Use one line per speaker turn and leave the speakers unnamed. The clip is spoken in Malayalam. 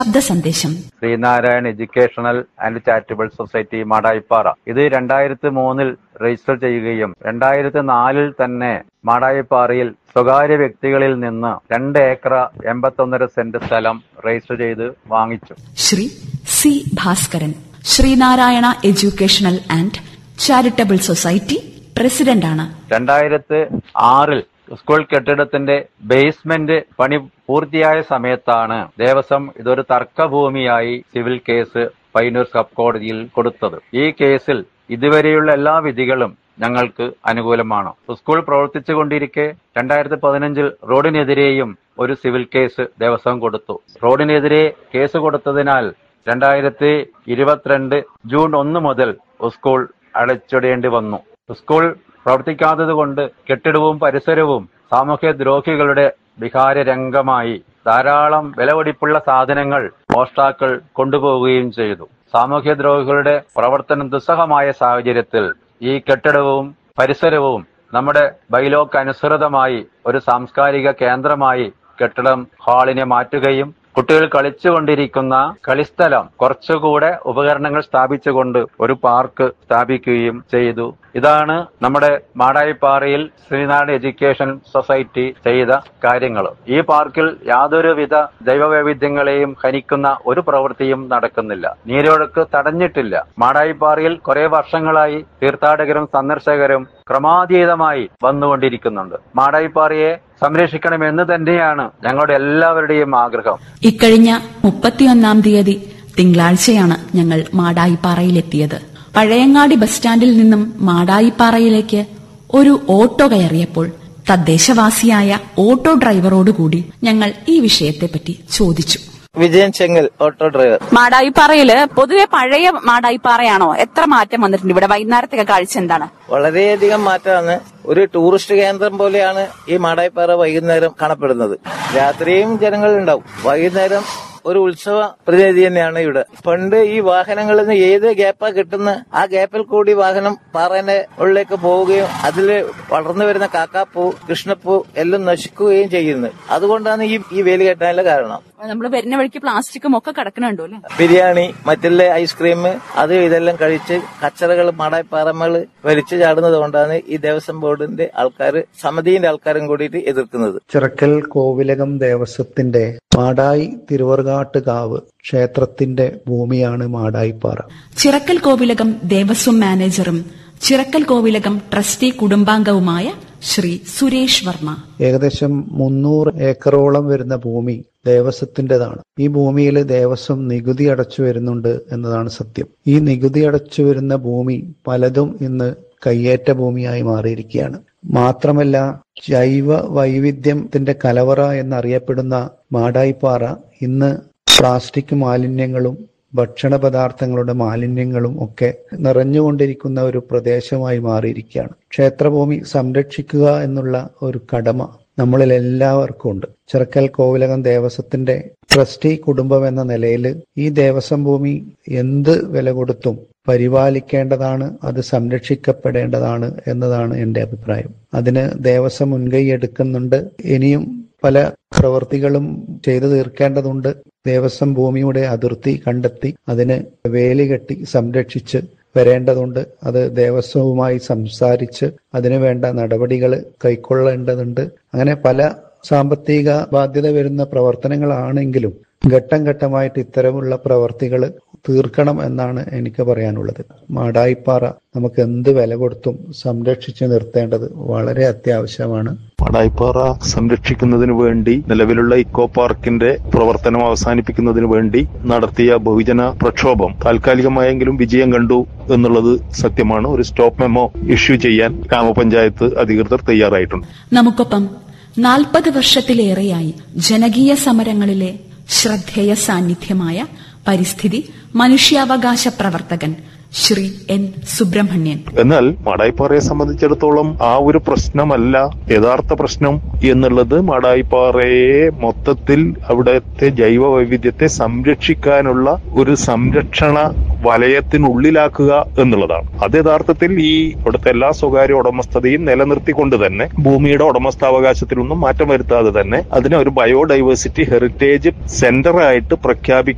ശബ്ദ സന്ദേശം
Sreenarayan educational and charitable society Madayipara ഇത് രണ്ടായിരത്തി മൂന്നിൽ രജിസ്റ്റർ ചെയ്യുകയും രണ്ടായിരത്തി നാലിൽ തന്നെ മാടായിപ്പാറയിൽ സ്വകാര്യ വ്യക്തികളിൽ നിന്ന് രണ്ട് ഏക്കർ എൺപത്തൊന്നര സെന്റ് സ്ഥലം രജിസ്റ്റർ ചെയ്ത് വാങ്ങിച്ചു
Shri C Bhaskaran Sreenarayana educational and charitable society പ്രസിഡന്റാണ്
രണ്ടായിരത്തി ആറിൽ സ്കൂൾ കെട്ടിടത്തിന്റെ ബേസ്മെന്റ് പണി പൂർത്തിയായ സമയത്താണ് ദേവസ്വം ഇതൊരു തർക്കഭൂമിയായി സിവിൽ കേസ് പൈനൂർ സബ് കോടതിയിൽ കൊടുത്തത് ഈ കേസിൽ ഇതുവരെയുള്ള എല്ലാ വിധികളും ഞങ്ങൾക്ക് അനുകൂലമാണ് സ്കൂൾ പ്രവർത്തിച്ചുകൊണ്ടിരിക്കെ രണ്ടായിരത്തി പതിനഞ്ചിൽ റോഡിനെതിരെയും ഒരു സിവിൽ കേസ് ദേവസ്വം കൊടുത്തു റോഡിനെതിരെ കേസ് കൊടുത്തതിനാൽ രണ്ടായിരത്തി ഇരുപത്തിരണ്ട് ജൂൺ ഒന്ന് മുതൽ സ്കൂൾ അടച്ചിടേണ്ടി വന്നു സ്കൂൾ പ്രവർത്തിക്കാത്തത് കൊണ്ട് കെട്ടിടവും പരിസരവും സാമൂഹ്യ ദ്രോഹികളുടെ വിഹാര രംഗമായി ധാരാളം വിലപിടിപ്പുള്ള സാധനങ്ങൾ മോഷ്ടാക്കൾ കൊണ്ടുപോവുകയും ചെയ്തു സാമൂഹ്യ ദ്രോഹികളുടെ പ്രവർത്തനം ദുസ്സഹമായ സാഹചര്യത്തിൽ ഈ കെട്ടിടവും പരിസരവും നമ്മുടെ ബൈലോക്ക് അനുസൃതമായി ഒരു സാംസ്കാരിക കേന്ദ്രമായി കെട്ടിടം ഹാളിനെ മാറ്റുകയും കുട്ടികൾ കളിച്ചുകൊണ്ടിരിക്കുന്ന കളിസ്ഥലം കുറച്ചുകൂടെ ഉപകരണങ്ങൾ സ്ഥാപിച്ചുകൊണ്ട് ഒരു പാർക്ക് സ്ഥാപിക്കുകയും ചെയ്തു ഇതാണ് നമ്മുടെ മാടായിപ്പാറയിൽ ശ്രീനാട് എഡ്യൂക്കേഷൻ സൊസൈറ്റി ചെയ്ത കാര്യങ്ങൾ ഈ പാർക്കിൽ യാതൊരുവിധ ജൈവവൈവിധ്യങ്ങളെയും ഹനിക്കുന്ന ഒരു പ്രവൃത്തിയും നടക്കുന്നില്ല നീരൊഴുക്ക് തടഞ്ഞിട്ടില്ല മാടായിപ്പാറയിൽ കുറെ വർഷങ്ങളായി തീർത്ഥാടകരും സന്ദർശകരും ക്രമാതീതമായി വന്നുകൊണ്ടിരിക്കുന്നുണ്ട് മാടായിപ്പാറയെ സംരക്ഷിക്കണമെന്ന് തന്നെയാണ് ഞങ്ങളുടെ എല്ലാവരുടെയും ആഗ്രഹം
ഇക്കഴിഞ്ഞ മുപ്പത്തിയൊന്നാം തീയതി തിങ്കളാഴ്ചയാണ് ഞങ്ങൾ മാടായിപ്പാറയിലെത്തിയത് പഴയങ്ങാടി ബസ് സ്റ്റാൻഡിൽ നിന്നും മാടായിപ്പാറയിലേക്ക് ഒരു ഓട്ടോ കയറിയപ്പോൾ തദ്ദേശവാസിയായ ഓട്ടോ ഡ്രൈവറോടുകൂടി ഞങ്ങൾ ഈ വിഷയത്തെപ്പറ്റി ചോദിച്ചു
വിജയൻ ചെങ്ങൽ ഓട്ടോ ഡ്രൈവർ
മാടായിപ്പാറയില് പൊതുവെ പഴയ മാടായിപ്പാറയാണോ എത്ര മാറ്റം വന്നിട്ടുണ്ട് ഇവിടെ വൈകുന്നേരത്തെ കാഴ്ച എന്താണ്
വളരെയധികം മാറ്റമാണ് ഒരു ടൂറിസ്റ്റ് കേന്ദ്രം പോലെയാണ് ഈ മാടായിപ്പാറ വൈകുന്നേരം കാണപ്പെടുന്നത് രാത്രിയും ജനങ്ങൾ ഉണ്ടാവും വൈകുന്നേരം ഒരു ഉത്സവ പ്രതിനിധി തന്നെയാണ് ഇവിടെ പണ്ട് ഈ വാഹനങ്ങളിൽ നിന്ന് ഏത് ഗ്യാപ്പാ കിട്ടുന്ന ആ ഗ്യാപ്പിൽ കൂടി വാഹനം പാറേന്റെ ഉള്ളിലേക്ക് പോവുകയും അതിൽ വളർന്നു വരുന്ന കാക്കാപ്പൂ കൃഷ്ണപ്പൂ എല്ലാം നശിക്കുകയും ചെയ്യുന്നത് അതുകൊണ്ടാണ് ഈ ഈ വേലി കെട്ടാനുള്ള കാരണം
നമ്മൾ വരുന്ന വഴിക്ക് പ്ലാസ്റ്റിക്കും ഒക്കെ കിടക്കണുണ്ടോ അല്ലെ
ബിരിയാണി മറ്റുള്ള ഐസ്ക്രീം അത് ഇതെല്ലാം കഴിച്ച് കച്ചറകൾ മാടായിപ്പാറമ്മകൾ വലിച്ചു ചാടുന്നത് കൊണ്ടാണ് ഈ ദേവസ്വം ബോർഡിന്റെ ആൾക്കാർ സമിതിന്റെ ആൾക്കാരും കൂടിയിട്ട് എതിർക്കുന്നത്
ചിറക്കൽ കോവിലകം ദേവസ്വത്തിന്റെ മാടായി തിരുവറുകാട്ടുകാവ് ക്ഷേത്രത്തിന്റെ ഭൂമിയാണ് മാടായിപ്പാറ
ചിറക്കൽ കോവിലകം ദേവസ്വം മാനേജറും ചിറക്കൽ കോവിലകം ട്രസ്റ്റി കുടുംബാംഗവുമായ ശ്രീ സുരേഷ് വർമ്മ
ഏകദേശം മുന്നൂറ് ഏക്കറോളം വരുന്ന ഭൂമി ദേവസ്വത്തിൻ്റെതാണ് ഈ ഭൂമിയിൽ ദേവസ്വം നികുതി അടച്ചു വരുന്നുണ്ട് എന്നതാണ് സത്യം ഈ നികുതി അടച്ചു വരുന്ന ഭൂമി പലതും ഇന്ന് കയ്യേറ്റ ഭൂമിയായി മാറിയിരിക്കുകയാണ് മാത്രമല്ല ജൈവ വൈവിധ്യത്തിന്റെ കലവറ എന്നറിയപ്പെടുന്ന മാടായിപ്പാറ ഇന്ന് പ്ലാസ്റ്റിക് മാലിന്യങ്ങളും ഭക്ഷണ പദാർത്ഥങ്ങളുടെ മാലിന്യങ്ങളും ഒക്കെ നിറഞ്ഞുകൊണ്ടിരിക്കുന്ന ഒരു പ്രദേശമായി മാറിയിരിക്കുകയാണ് ക്ഷേത്രഭൂമി സംരക്ഷിക്കുക എന്നുള്ള ഒരു കടമ നമ്മളിൽ എല്ലാവർക്കും ഉണ്ട് ചിറക്കൽ കോവിലകം ദേവസ്വത്തിന്റെ ട്രസ്റ്റി കുടുംബം എന്ന നിലയിൽ ഈ ദേവസ്വം ഭൂമി എന്ത് വില കൊടുത്തും പരിപാലിക്കേണ്ടതാണ് അത് സംരക്ഷിക്കപ്പെടേണ്ടതാണ് എന്നതാണ് എന്റെ അഭിപ്രായം അതിന് ദേവസ്വം മുൻകൈ എടുക്കുന്നുണ്ട് ഇനിയും പല പ്രവൃത്തികളും ചെയ്തു തീർക്കേണ്ടതുണ്ട് ദേവസ്വം ഭൂമിയുടെ അതിർത്തി കണ്ടെത്തി അതിന് വേലി കെട്ടി സംരക്ഷിച്ച് വരേണ്ടതുണ്ട് അത് ദേവസ്വവുമായി സംസാരിച്ച് അതിനു വേണ്ട നടപടികൾ കൈക്കൊള്ളേണ്ടതുണ്ട് അങ്ങനെ പല സാമ്പത്തിക ബാധ്യത വരുന്ന പ്രവർത്തനങ്ങളാണെങ്കിലും ഘട്ടം ഘട്ടമായിട്ട് ഇത്തരമുള്ള പ്രവർത്തികൾ തീർക്കണം എന്നാണ് എനിക്ക് പറയാനുള്ളത് മാടായിപ്പാറ നമുക്ക് എന്ത് വില കൊടുത്തും സംരക്ഷിച്ചു നിർത്തേണ്ടത് വളരെ അത്യാവശ്യമാണ്
മാടായിപ്പാറ സംരക്ഷിക്കുന്നതിന് വേണ്ടി നിലവിലുള്ള ഇക്കോ പാർക്കിന്റെ പ്രവർത്തനം അവസാനിപ്പിക്കുന്നതിന് വേണ്ടി നടത്തിയ ബഹുജന പ്രക്ഷോഭം താൽക്കാലികമായെങ്കിലും വിജയം കണ്ടു എന്നുള്ളത് സത്യമാണ് ഒരു സ്റ്റോപ്പ് മെമ്മോ ഇഷ്യൂ ചെയ്യാൻ ഗ്രാമപഞ്ചായത്ത് അധികൃതർ തയ്യാറായിട്ടുണ്ട്
നമുക്കൊപ്പം നാൽപ്പത് വർഷത്തിലേറെയായി ജനകീയ സമരങ്ങളിലെ ശ്രദ്ധേയ സാന്നിധ്യമായ പരിസ്ഥിതി മനുഷ്യാവകാശ പ്രവർത്തകൻ ശ്രീ എൻ സുബ്രഹ്മണ്യൻ
എന്നാൽ മാടായിപ്പാറയെ സംബന്ധിച്ചിടത്തോളം ആ ഒരു പ്രശ്നമല്ല യഥാർത്ഥ പ്രശ്നം എന്നുള്ളത് മാടായിപ്പാറയെ മൊത്തത്തിൽ അവിടുത്തെ ജൈവ വൈവിധ്യത്തെ സംരക്ഷിക്കാനുള്ള ഒരു സംരക്ഷണ വലയത്തിനുള്ളിലാക്കുക എന്നുള്ളതാണ് അത് യഥാർത്ഥത്തിൽ ഈ ഇവിടുത്തെ എല്ലാ സ്വകാര്യ ഉടമസ്ഥതയും നിലനിർത്തിക്കൊണ്ട് തന്നെ ഭൂമിയുടെ ഉടമസ്ഥാവകാശത്തിലൊന്നും മാറ്റം വരുത്താതെ തന്നെ അതിനെ ഒരു ബയോഡൈവേഴ്സിറ്റി ഹെറിറ്റേജ് സെന്റർ ആയിട്ട് പ്രഖ്യാപിക്കുക